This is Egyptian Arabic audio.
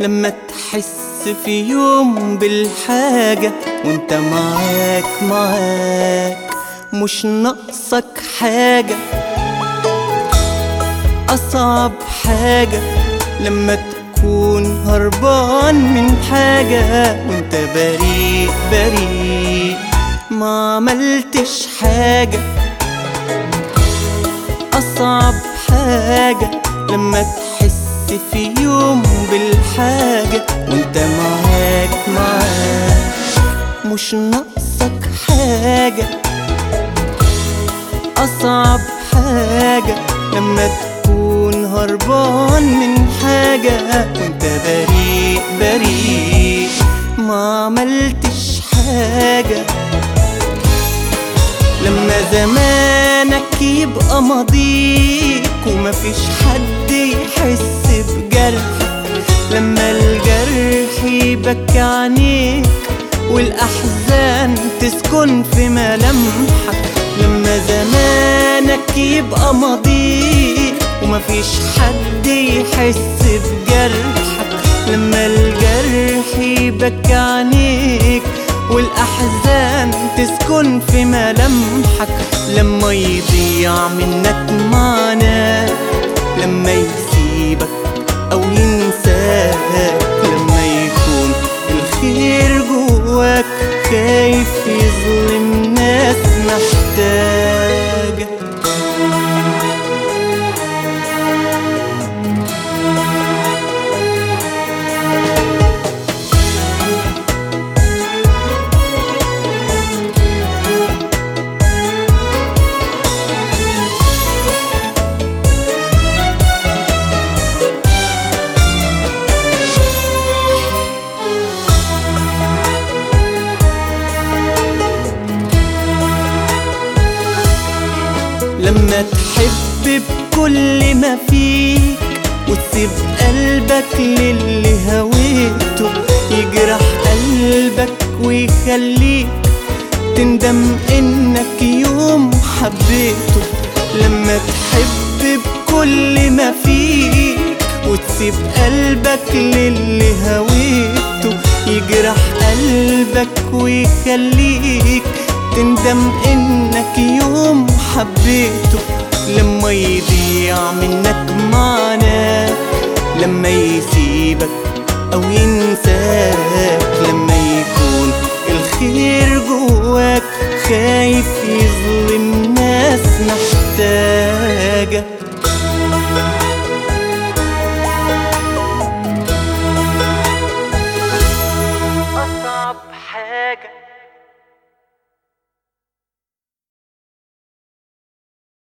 لما تحس في يوم بالحاجة وانت معاك معاك مش ناقصك حاجة أصعب حاجة لما تكون هربان من حاجة وانت بريء بريء ما عملتش حاجة أصعب حاجة لما تحس في يوم بالحاجة وانت معاك معاك مش ناقصك حاجة أصعب حاجة لما تكون هربان من حاجة وانت بريء بريء ما عملتش حاجة لما زمانك يبقى ماضيك ومفيش حد يحس بجرحك لما الجرح يبكي عينيك والأحزان تسكن في ملامحك لما زمانك يبقى ماضيك ومفيش حد يحس بجرحك لما الجرح يبكي عينيك والأحزان تسكن في ملامحك لما يضيع منك معناك لما يسيبك أو ينساك لما يكون الخير جواك خايف يظلم ناس محتاجة لما تحب بكل ما فيك وتسيب قلبك للي هويته يجرح قلبك ويخليك تندم انك يوم حبيته لما تحب بكل ما فيك وتسيب قلبك للي هويته يجرح قلبك ويخليك تندم انك يوم حبيته لما يضيع منك معناك لما يسيبك او ينساك لما يكون الخير جواك خايف يظلم ناس محتاج